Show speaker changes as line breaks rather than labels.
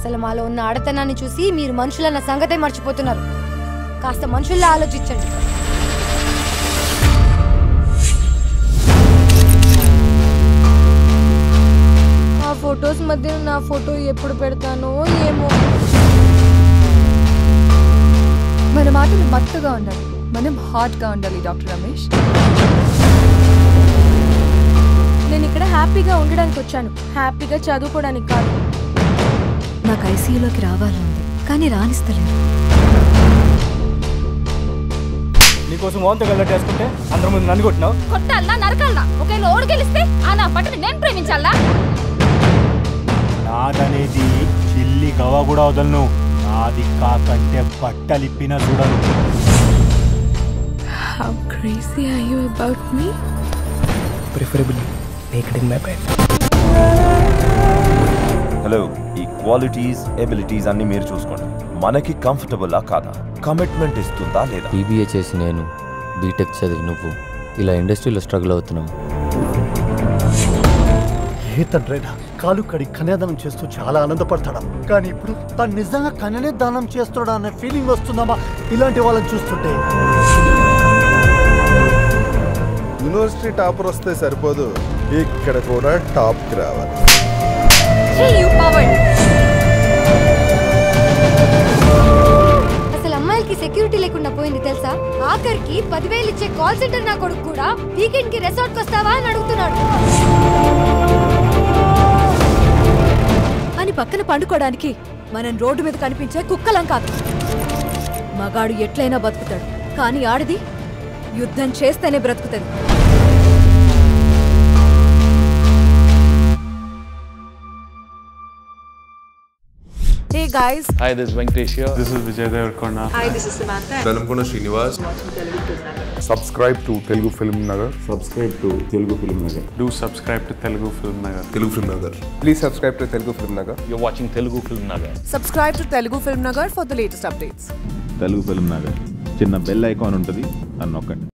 అసలు మాలో ఉన్న ఆడతనాన్ని చూసి మీరు మనుషులన్న సంగతే మర్చిపోతున్నారు కాస్త మనుషుల్లా ఆలోచించండి ఆ ఫొటోస్ మధ్య నా ఫోటో ఎప్పుడు పెడతానో ఏమో
మన మాటలు మత్తుగా ఉండాలి మనం హాట్గా ఉండాలి డాక్టర్ రమేష్
నేను ఇక్కడ హ్యాపీగా ఉండడానికి వచ్చాను హ్యాపీగా చదువుకోవడానికి కాదు
నాకు ఐసీయూలోకి రావాలని కానీ రాణిస్తలేదు
నీకోసం ఓంత గల్లటేసుకుంటే అందరి ముందు నన్ను కొట్టినావు
కొట్టాలనా నరకాలనా ఒకవేళ ఓడి గెలిస్తే ఆ నా పట్టుని నేను ప్రేమించాలా
నాదనేది చిల్లి గవ కూడా వదలను నాది కాకంటే బట్టలిప్పిన చూడను
How crazy are you about me?
Preferably naked in my bed
hello ఈ క్వాలిటీస్ ఎబిలిటీస్ అన్ని మీరు చూసుకోండి మనకి కంఫర్టబుల్లా కాదా కమిట్మెంట్ ఇస్తుందా లేదా
బీబీఏ చేసి నేను బీటెక్ చదివి నువ్వు ఇలా ఇండస్ట్రీలో స్ట్రగుల్ అవుతున్నావు
ఏ తండ్రైనా కాలు కడి కన్యాదానం చేస్తూ చాలా ఆనందపడతాడా కానీ ఇప్పుడు తను నిజంగా కన్యనే దానం చేస్తాడా అనే ఫీలింగ్ వస్తుందమ్మా ఇలాంటి వాళ్ళని చూస్తుంటే
యూనివర్సిటీ టాపర్ వస్తే సరిపోదు ఇక్కడ కూడా టాప్కి రావాలి
అసలు అమ్మాయిలకి సెక్యూరిటీ లేకుండా పోయింది తెలుసా ఆఖరికి పదివేలు ఇచ్చే కాల్ సెంటర్ నా కొడుకు కూడా వీకెండ్ కి రిసార్ట్ వస్తావా అని అడుగుతున్నాడు
అని పక్కన పండుకోవడానికి మనం రోడ్డు మీద కనిపించే కుక్కలం కాదు మగాడు ఎట్లయినా బతుకుతాడు కానీ ఆడది యుద్ధం చేస్తేనే బ్రతుకుతాడు
Hey guys,
Hi, this is Venkatesh here.
This is Vijay Deverakonda
hi, this is Samantha.
Velankonda Srinivas subscribe to Telugu film Nagar
do subscribe to Telugu film Nagar
Telugu film Nagar please subscribe to Telugu film Nagar
You're watching Telugu Film Nagar.
Subscribe to Telugu Film Nagar for the latest updates.
Telugu film Nagar చిన్న bell icon ఉంటుంది అని నొక్కండి